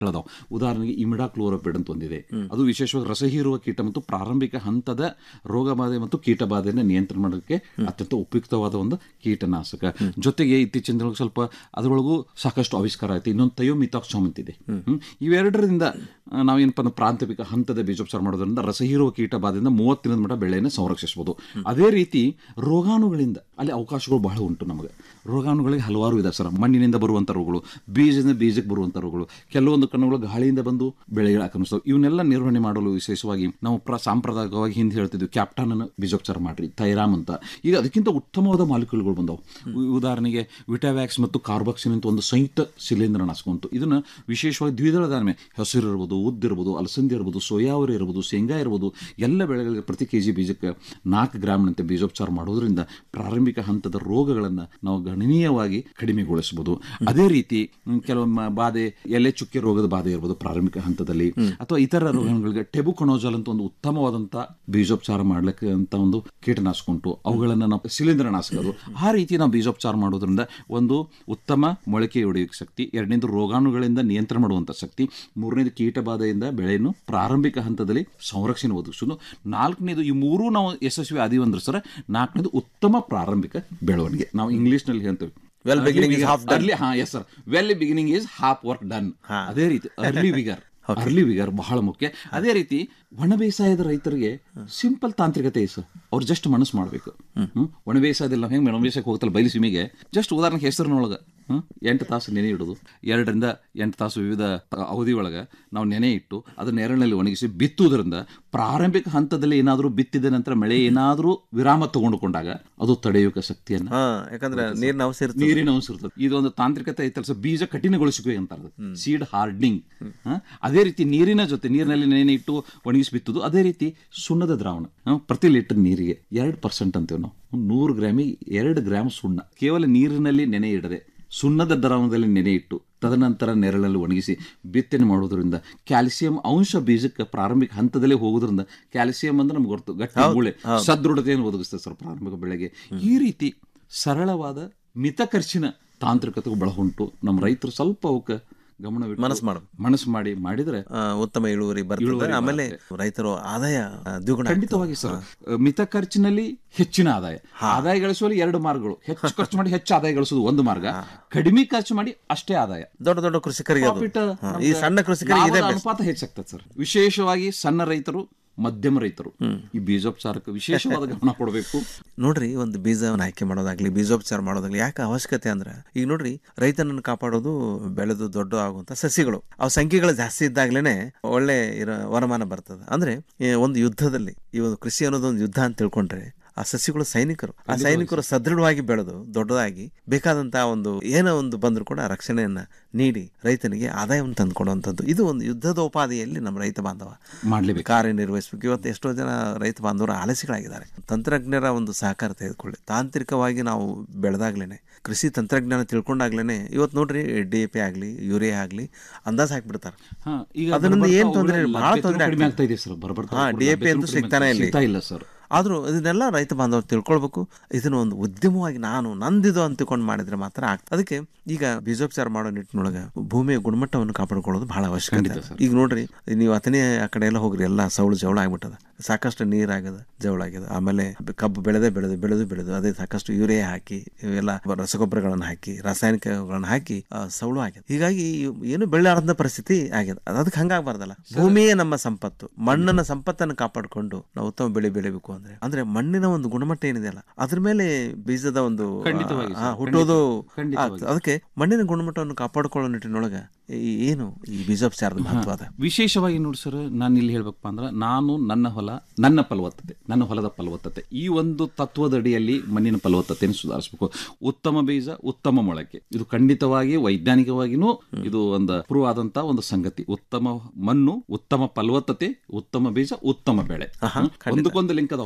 ಅದಾವ ಉದಾಹರಣೆಗೆ ಇಮಿಡಾ ಕ್ಲೋರೋಪಿಡ್ ಅಂತ ಒಂದಿದೆ ಅದು ವಿಶೇಷವಾಗಿ ರಸಹೀರುವ ಕೀಟ ಮತ್ತು ಪ್ರಾರಂಭಿಕ ಹಂತದ ರೋಗ ಬಾಧೆ ಮತ್ತು ಕೀಟ ಬಾಧೆಯನ್ನು ನಿಯಂತ್ರಣ ಮಾಡೋದಕ್ಕೆ ಅತ್ಯಂತ ಉಪಯುಕ್ತವಾದ ಒಂದು ಕೀಟನಾಶಕ ಜೊತೆಗೆ ಇತ್ತೀಚಿನ ದಿನಗಳಲ್ಲಿ ಸ್ವಲ್ಪ ಅದರೊಳಗೂ ಸಾಕಷ್ಟು ಆವಿಷ್ಕಾರ ಆಯ್ತು ಇನ್ನೊಂದು ತಯೋಮಿತಾಕ್ಸಾಮ್ ಅಂತಿದೆ ಹ್ಮ್. ಇವೆರಡರಿಂದ ಆ, ನಾವೇನಪ್ಪ ಅಂದ್ರೆ ಪ್ರಾಂತವಿಕ ಹಂತದ ಬೀಜೋಪಚಾರ ಮಾಡೋದ್ರಿಂದ ರಸಹೀರುವ ಕೀಟ ಬಾಧೆಯಿಂದ ಮೂವತ್ತು ದಿನದ ಮಟ್ಟ ಬೆಳೆಯನ್ನು ಸಂರಕ್ಷಿಸಬಹುದು ಅದೇ ರೀತಿ ರೋಗಾಣುಗಳಿಂದ ಅಲ್ಲಿ ಅವಕಾಶಗಳು ಬಹಳ ಉಂಟು ನಮಗೆ ರೋಗಾಣುಗಳಿಗೆ ಹಲವಾರು ಇದೆ ಸರ್ ಮಣ್ಣಿನಿಂದ ಬರುವಂಥ ರೋಗಗಳು ಬೀಜದಿಂದ ಬೀಜಕ್ಕೆ ಬರುವಂಥ ರೋಗಗಳು ಕೆಲವೊಂದು ಕಣ್ಣುಗಳು ಗಾಳಿಯಿಂದ ಬಂದು ಬೆಳೆಗಳು ಆಕ್ರಮಿಸ್ತವೆ ಇವನ್ನೆಲ್ಲ ನಿರ್ವಹಣೆ ಮಾಡಲು ವಿಶೇಷವಾಗಿ ನಾವು ಪ್ರ ಸಾಂಪ್ರದಾಯಿಕವಾಗಿ ಹಿಂದೆ ಹೇಳ್ತಿದ್ವಿ ಕ್ಯಾಪ್ಟಾನ್ ಅನ್ನು ಬೀಜೋಪಚಾರ ಮಾಡ್ರಿ ಥೈರಾಮ್ ಅಂತ ಈಗ ಅದಕ್ಕಿಂತ ಉತ್ತಮವಾದ ಮಾಲಿಕ್ಯೂಲ್ಗಳು ಬಂದವು ಉ- ಉದಾಹರಣೆಗೆ ವಿಟಾವ್ಯಾಕ್ಸ್ ಮತ್ತು ಕಾರ್ಬಾಕ್ಸಿನ್ ಅಂತ ಒಂದು ಸಂಯುಕ್ತ ಶಿಲೀಂಧ್ರ ನಾಶಕಂತು ಇದನ್ನ ವಿಶೇಷವಾಗಿ ದ್ವಿದಳ ಧಾನ್ಯ ಹೆಸರು ಇರ್ಬೋದು ಉದ್ದಿರ್ಬೋದು ಅಲಸಂದಿ ಇರ್ಬೋದು ಸೋಯಾವರಿ ಇರ್ಬೋದು ಶೇಂಗಾ ಇರ್ಬೋದು ಎಲ್ಲ ಬೆಳೆಗಳಿಗೆ ಪ್ರತಿ ಕೆ ಜಿ ಬೀಜಕ್ಕೆ ನಾಲ್ಕು ಗ್ರಾಮ್ನಂತೆ ಬೀಜೋಪಚಾರ ಮಾಡೋದ್ರಿಂದ ಪ್ರಾರಂಭಿಕ ಹಂತದ ರೋಗಗಳನ್ನು ನಾವು ಗಣನೀಯವಾಗಿ ಕಡಿಮೆಗೊಳಿಸಬಹುದು ಅದೇ ರೀತಿ ಹ್ಮ್, ಕೆಲವೊಮ್ಮೆ ಬಾಧೆ ಎಲೆ ಚುಕ್ಕೆ ರೋಗದ ಬಾಧೆ ಇರ್ಬೋದು ಪ್ರಾರಂಭಿಕ ಹಂತದಲ್ಲಿ ಅಥವಾ ಇತರ ರೋಗಗಳಿಗೆ ಟೆಬುಕೊನೋಜಲ್ ಅಂತ ಒಂದು ಉತ್ತಮವಾದಂತ ಬೀಜೋಪಚಾರ ಮಾಡ್ಲಿಕ್ಕೆ ಅಂತ ಒಂದು ಕೀಟನಾಶಕ ಉಂಟು ಅವುಗಳನ್ನು ನಾವು ಶಿಲೀಂಧ್ರ ನಾಶಕ ಅದು ಆ ರೀತಿ ನಾವು ಬೀಜೋಪಚಾರ ಮಾಡೋದ್ರಿಂದ ಒಂದು ಉತ್ತಮ ಮೊಳಕೆ ಹೊಡೆಯುವ ಶಕ್ತಿ ಎರಡನೇದು ರೋಗಾಣುಗಳಿಂದ ನಿಯಂತ್ರಣ ಮಾಡುವಂಥ ಶಕ್ತಿ ಮೂರನೇದು ಕೀಟ ಬಾಧೆಯಿಂದ ಬೆಳೆಯನ್ನು ಪ್ರಾರಂಭಿಕ ಹಂತದಲ್ಲಿ ಸಂರಕ್ಷಣೆ ಒದಗಿಸೋದು ನಾಲ್ಕನೇದು ಈ ಮೂರೂ ನಾವು ಯಶಸ್ವಿ ಆದೀವಿ ಅಂದ್ರೆ ಸರ್ ನಾಲ್ಕನೇದು ಉತ್ತಮ ಪ್ರಾರಂಭಿಕ ಬೆಳವಣಿಗೆ ನಾವು ಇಂಗ್ಲಿಷ್ನಲ್ಲಿ ಹೇಳ್ತೇವೆ Well beginning is half done. Early ಹಾ yes sir well beginning is half work done ಅದೇ ರೀತಿ ಅರ್ಲಿ ವಿಗರ್ ಅರ್ಲಿ ವಿಗರ್ ಬಹಳ ಮುಖ್ಯ ಅದೇ ರೀತಿ ಒಣ ಬೇಸಾಯದ ರೈತರಿಗೆ ಸಿಂಪಲ್ ತಾಂತ್ರಿಕತೆ ಸರ್ ಅವ್ರು ಜಸ್ಟ್ ಮನಸ್ಸು ಮಾಡಬೇಕು ಒಣ ಬೇಸಾಯದಲ್ಲಿ ನಾವು ಹೆಂಗೆ ಒಣ ಬೇಸಾಯಕ್ಕೆ ಹೋಗ್ತಲ್ಲ ಬಯಲು ಸೀಮೆಗೆ ಜಸ್ಟ್ ಉದಾಹರಣೆಗೆ ಹೆಸರಿನೊಳಗೆ ಹ್ಮ್? ಎಂಟು ತಾಸು ನೆನೆ ಇಡೋದು ಎರಡರಿಂದ ಎಂಟು ತಾಸು ವಿವಿಧ ಅವಧಿ ಒಳಗೆ ನಾವು ನೆನೆ ಇಟ್ಟು ಅದನ್ನ ನೆರಳಿನಲ್ಲಿ ಒಣಗಿಸಿ ಬಿತ್ತುವುದರಿಂದ ಪ್ರಾರಂಭಿಕ ಹಂತದಲ್ಲಿ ಏನಾದರೂ ಬಿತ್ತಿದ ನಂತರ ಮಳೆ ಏನಾದರೂ ವಿರಾಮ ತಗೊಂಡುಕೊಂಡಾಗ ಅದು ತಡೆಯುವ ಶಕ್ತಿಯನ್ನ ಹಾ ಯಾಕಂದ್ರೆ ನೀರಿನ ಅವಶ್ಯ ಇರ್ತದೆ ನೀರಿನ ಅಂಶ ಇರ್ತದೆ ಇದೊಂದು ತಾಂತ್ರಿಕತೆ ಐತಲ್ಲ ಸರ್ ಬೀಜ ಕಠಿಣಗೊಳಿಸುವಿಕೆ ಅಂತಾರೆ ಸೀಡ್ ಹಾರ್ಡ್ನಿಂಗ್ ಅದೇ ರೀತಿ ನೀರಿನ ಜೊತೆ ನೀರಿನಲ್ಲಿ ನೆನೆ ಇಟ್ಟು ಒಣಗಿಸಿ ಬಿತ್ತುದು ಅದೇ ರೀತಿ ಸುಣ್ಣದ ದ್ರಾವಣ ಆ, ಪ್ರತಿ ಲೀಟರ್ ನೀರಿಗೆ ಎರಡು ಪರ್ಸೆಂಟ್ ಅಂತೀವಿ ನಾವು ನೂರು ಗ್ರಾಮಿಗೆ ಎರಡು ಗ್ರಾಮ್ ಸುಣ್ಣ ಕೇವಲ ನೀರಿನಲ್ಲಿ ನೆನೆ ಇಡದೆ ಸುಣ್ಣದ ದ್ರಾವಣದಲ್ಲಿ ನೆನೆ ಇಟ್ಟು ತದನಂತರ ನೆರಳಲ್ಲಿ ಒಣಗಿಸಿ ಬಿತ್ತನೆ ಮಾಡೋದ್ರಿಂದ ಕ್ಯಾಲ್ಸಿಯಂ ಅಂಶ ಬೀಜಕ್ಕೆ ಪ್ರಾರಂಭಿಕ ಹಂತದಲ್ಲೇ ಹೋಗೋದ್ರಿಂದ ಕ್ಯಾಲ್ಸಿಯಂ ಅಂದ್ರೆ ನಮ್ಗೆ ಗೊತ್ತು ಗಟ್ಟಿ ಮೂಳೆ ಸದೃಢತೆಯನ್ನು ಒದಗಿಸ್ತದೆ ಸರ್ ಪ್ರಾರಂಭಿಕ ಬೆಳೆಗೆ ಈ ರೀತಿ ಸರಳವಾದ ಮಿತ ಖರ್ಚಿನ ತಾಂತ್ರಿಕತೆಗೂ ಬಹಳ ಉಂಟು ನಮ್ಮ ರೈತರು ಸ್ವಲ್ಪ ಅವಕ್ಕೆ ಗಮನ ಮನಸ್ಸು ಮಾಡು. ಮನಸ್ಸು ಮಾಡಿ ಮಾಡಿದ್ರೆ ಆ, ಉತ್ತಮ ಇಳುವರಿ ಬರ್ತದೆ ಇಳುವರಿ ಆಮೇಲೆ ರೈತರು ಆದಾಯ ಆ, ದ್ವಿಗುಣ ಆಗ್ತದೆ. ಖಂಡಿತವಾಗಿ ಸರ್ ಮಿತ ಖರ್ಚಿನಲ್ಲಿ ಹೆಚ್ಚಿನ ಆದಾಯ ಆದಾಯ ಗಳಿಸುವಲ್ಲಿ ಎರಡು ಮಾರ್ಗಗಳು ಹೆಚ್ಚು ಖರ್ಚು ಮಾಡಿ ಹೆಚ್ಚು ಆದಾಯ ಗಳಿಸೋದು ಒಂದು ಮಾರ್ಗ ಕಡಿಮೆ ಖರ್ಚು ಮಾಡಿ ಅಷ್ಟೇ ಆದಾಯ ದೊಡ್ಡ ದೊಡ್ಡ ಕೃಷಿಕರಿಗೆ ಅದು. Profit, ಹಾ, ನಮ್ಗೆ ಈ ಸಣ್ಣ ಕೃಷಿಕರಿಗೆ ಇದೇ ಲಾಭದ best. ಅನುಪಾತ ಹೆಚ್ಚಾಗ್ತದೆ ಸರ್ ವಿಶೇಷವಾಗಿ ಸಣ್ಣ ರೈತರು ಮಧ್ಯಮ ರೈತರು ಈ ಬೀಜೋಪಚಾರಕ್ಕೆ ವಿಶೇಷವಾದ ಗಮನ ಕೊಡಬೇಕು ನೋಡ್ರಿ ಒಂದು ಬೀಜವನ್ನು ಆಯ್ಕೆ ಮಾಡೋದಾಗ್ಲಿ ಬೀಜೋಪಚಾರ ಮಾಡೋದಾಗ್ಲಿ ಯಾಕೆ ಅವಶ್ಯಕತೆ ಅಂದ್ರೆ ಈಗ ನೋಡ್ರಿ ರೈತನನ್ನು ಕಾಪಾಡೋದು ಬೆಳೆದು ದೊಡ್ಡ ಆಗುವಂತ ಸಸಿಗಳು ಅವು ಸಂಖ್ಯೆಗಳು ಜಾಸ್ತಿ ಇದ್ದಾಗ್ಲೇನೆ ಒಳ್ಳೆ ಇರೋ ವರಮಾನ ಬರ್ತದೆ ಅಂದ್ರೆ ಈ ಒಂದು ಯುದ್ಧದಲ್ಲಿ ಈ ಒಂದು ಕೃಷಿ ಅನ್ನೋದು ಒಂದು ಯುದ್ಧ ಅಂತ ತಿಳ್ಕೊಂಡ್ರೆ ಆ ಸಸಿಗಳು ಸೈನಿಕರು ಆ ಸೈನಿಕರು ಸದೃಢವಾಗಿ ಬೆಳೆದು ದೊಡ್ಡದಾಗಿ ಬೇಕಾದಂತಹ ಒಂದು ಏನೋ ಒಂದು ಬಂದರೂ ಕೂಡ ರಕ್ಷಣೆಯನ್ನ ನೀಡಿ ರೈತನಿಗೆ ಆದಾಯವನ್ನು ತಂದುಕೊಡುವಂಥದ್ದು ಇದು ಒಂದು ಯುದ್ಧದ ಉಪಾಧಿಯಲ್ಲಿ ನಮ್ಮ ರೈತ ಬಾಂಧವ ಮಾಡ್ಲೇಬೇಕು ಕಾರ್ಯನಿರ್ವಹಿಸಬೇಕು ಇವತ್ತು ಎಷ್ಟೋ ಜನ ರೈತ ಬಾಂಧವರು ಆಲಸಿಗಳಾಗಿದ್ದಾರೆ ತಂತ್ರಜ್ಞರ ಒಂದು ಸಹಕಾರ ತೆಗೆದುಕೊಳ್ಳಿ ತಾಂತ್ರಿಕವಾಗಿ ನಾವು ಬೆಳೆದಾಗ್ಲೇನೆ ಕೃಷಿ ತಂತ್ರಜ್ಞಾನ ತಿಳ್ಕೊಂಡಾಗ್ಲೇನೆ ಇವತ್ತು ನೋಡ್ರಿ ಡಿ ಎ ಪಿ ಆಗಲಿ ಯೂರಿಯಾ ಆಗಲಿ ಅಂದಾಜು ಹಾಕ್ಬಿಡ್ತಾರೆ ಹಾ, ಈಗ ಅದರಿಂದ ಬರ್ಬರ್ತಾ ಏನ್ ತೊಂದ್ರೆ ಇಲ್ಲ, ಅವುಗಳ ಬಹಳ ಲಭ್ಯತೆನೂ ತೊಂದ್ರೆ ಕಡಿಮೆ ಆಗ್ತದೆ. ಆಗ್ತಾ ಇದೆ ಸರ್ ಬರ್ಬರ್ತಾ ಹಾ, ಅವುಗಳ DAP ಲಭ್ಯತೆನೂ ಅಂತೂ ಕಡಿಮೆ ಸಿಗ್ತಾನೆ ಆಗ್ತಾ- ಇಲ್ಲ. ಸಿಗ್ತಾ ಇಲ್ಲ ಸರ್ ಆದರೂ ಇದನ್ನೆಲ್ಲ ರೈತ ಬಾಂಧವರು ತಿಳ್ಕೊಳ್ಬೇಕು ಇದನ್ನ ಒಂದು ಉದ್ಯಮವಾಗಿ ನಾನು ನಂದಿದು ಅಂತಿಕೊಂಡು ಮಾಡಿದ್ರೆ ಮಾತ್ರ ಆಗ್ತದೆ ಅದಕ್ಕೆ ಈಗ ಬೀಜೋಪಚಾರ ಮಾಡೋ ನಿಟ್ಟಿನೊಳಗೆ ಭೂಮಿಯ ಗುಣಮಟ್ಟವನ್ನು ಕಾಪಾಡಿಕೊಳ್ಳೋದು ಬಹಳ ಅವಶ್ಯಕತೆ ಅದ. ಈಗ ನೋಡ್ರಿ ನೀವು ಅತನೇ ಆ ಕಡೆ ಎಲ್ಲ ಹೋಗ್ರಿ ಎಲ್ಲ ಸೌಳು ಜವಳ ಆಗ್ಬಿಟ್ಟದ ಸಾಕಷ್ಟು ನೀರಾಗದ ಜವಳ ಆಗ್ಯದ ಆಮೇಲೆ ಕಬ್ಬು ಬೆಳೆದೇ ಬೆಳೆದು ಬೆಳೆದು ಬೆಳೆದು ಅದೇ ಸಾಕಷ್ಟು ಯೂರಿಯಾ ಹಾಕಿ ಇವೆಲ್ಲ ರಸಗೊಬ್ಬರಗಳನ್ನು ಹಾಕಿ ರಾಸಾಯನಿಕಗಳನ್ನು ಹಾಕಿ ಆ, ಸೌಳು ಆಗ್ಯದ ಹೀಗಾಗಿ ಇವ್ ಏನು ಬೆಳೆಯಾರದ ಪರಿಸ್ಥಿತಿ ಆಗ್ಯದ ಅದ್- ಅದಕ್ಕೆ ಹಂಗಾಗಬಾರ್ದಲ್ಲ ಭೂಮಿಯೇ ನಮ್ಮ ಸಂಪತ್ತು ಮಣ್ಣನ್ನ ಸಂಪತ್ತನ್ನು ಕಾಪಾಡಿಕೊಂಡು ನಾವು ಉತ್ತಮ ಬೆಳೆ ಬೆಳಿಬೇಕು ಅಂದ್ರೆ ಅಂದ್ರೆ ಮಣ್ಣಿನ ಒಂದು ಗುಣಮಟ್ಟ ಏನಿದೆಯಲ್ಲ ಅದ್ರ ಮೇಲೆ ಬೀಜದ ಒಂದು ಖಂಡಿತವಾಗಿ ಆ, ಸರ್, ಹುಟ್ಟೋದು ಖಂಡಿತವಾಗಿ. ಆಗ್ತದೆ. ಅದಕ್ಕೆ ಮಣ್ಣಿನ ಗುಣಮಟ್ಟವನ್ನು ಕಾಪಾಡಿಕೊಳ್ಳೋ ನಿಟ್ಟಿನೊಳಗೆ ಈ- ಏನು ಈ ಬೀಜೋಪಚಾರದ ಮಹತ್ವ ಅದ ವಿಶೇಷವಾಗಿ ನೋಡಿ ಸರ್ ನಾನು ಇಲ್ಲಿ ಹೇಳ್ಬೇಕಪ್ಪ ಅಂದ್ರೆ ನಾನು ನನ್ನ ಹೊಲ ನನ್ನ ಫಲವತ್ತತೆ ನನ್ನ ಹೊಲದ ಫಲವತ್ತತೆ ಈ ಒಂದು ತತ್ವದಡಿಯಲ್ಲಿ ಮಣ್ಣಿನ ಫಲವತ್ತತೆಯನ್ನು ಸುಧಾರಿಸಬೇಕು ಉತ್ತಮ ಬೀಜ ಉತ್ತಮ ಮೊಳಕೆ ಇದು ಖಂಡಿತವಾಗಿ ವೈಜ್ಞಾನಿಕವಾಗಿನೂ ಇದು ಒಂದು ಪ್ರೂವ್ ಆದಂತ ಒಂದು ಸಂಗತಿ ಉತ್ತಮ ಮಣ್ಣು ಉತ್ತಮ ಫಲವತ್ತತೆ ಉತ್ತಮ ಬೀಜ ಉತ್ತಮ ಬೆಳೆ ಒಂದಕ್ಕೊಂದು ಲಿಂಕ್ ಅದಾವ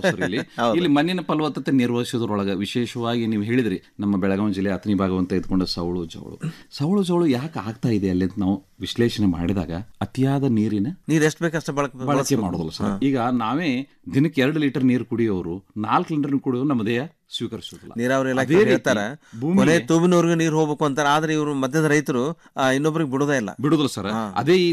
ಸರ್ ಇಲ್ಲಿ ಇಲ್ಲಿ ಮಣ್ಣಿನ ಫಲವತ್ತತೆ ನಿರ್ವಹಿಸೋದ್ರೊಳಗೆ ವಿಶೇಷವಾಗಿ ನೀವು ಹೇಳಿದ್ರಿ ನಮ್ಮ ಬೆಳಗಾವಿ ಜಿಲ್ಲೆ ಅತನಿ ಭಾಗವಂತ ಇದ್ಕೊಂಡು ಸವಳು ಜವಳು ಸವಳು ಜವಳು ಯಾಕೆ ಆಗ್ತಾ ಇದೆ ಅಲ್ಲಿ ಅಂತ ನಾವು ವಿಶ್ಲೇಷಣೆ ಮಾಡಿದಾಗ ಅತಿಯಾದ ನೀರಿನ ನೀರ್ ಎಷ್ಟು ಬೇಕಷ್ಟು ಬಳಕೆ ಬಳಕೆ ಮಾಡೋದಿಲ್ಲ ಸರ್ ಈಗ ನಾವೇ ದಿನಕ್ಕೆ ಎರಡು ಲೀಟರ್ ನೀರು ಕುಡಿಯೋರು ನಾಲ್ಕು ಲೀಟರ್ ಕುಡಿಯೋರು ನಮ್ಮ ದೇಹ ಸ್ವೀಕರಿಸೋದಿಲ್ಲ ನೀರಾವರಿ ಇಲಾಖೆ ಅದೇ ರೀತಿ ಹೇಳ್ತಾರ ಭೂಮಿಗೆ- ಕೊನೆ ತೂಬಿನವರೆಗೂ ನೀರು ಹೋಗ್ಬೇಕು ಅಂತಾರ ಆದ್ರೆ ಇವರು ಮಧ್ಯದ ರೈತರು ಇನ್ನೊಬ್ರಿಗೆ ಬಿಡೋದೇ ಇಲ್ಲ ಬಿಡುದಿಲ್ಲ ಸರ್ ಅದೇ ಈ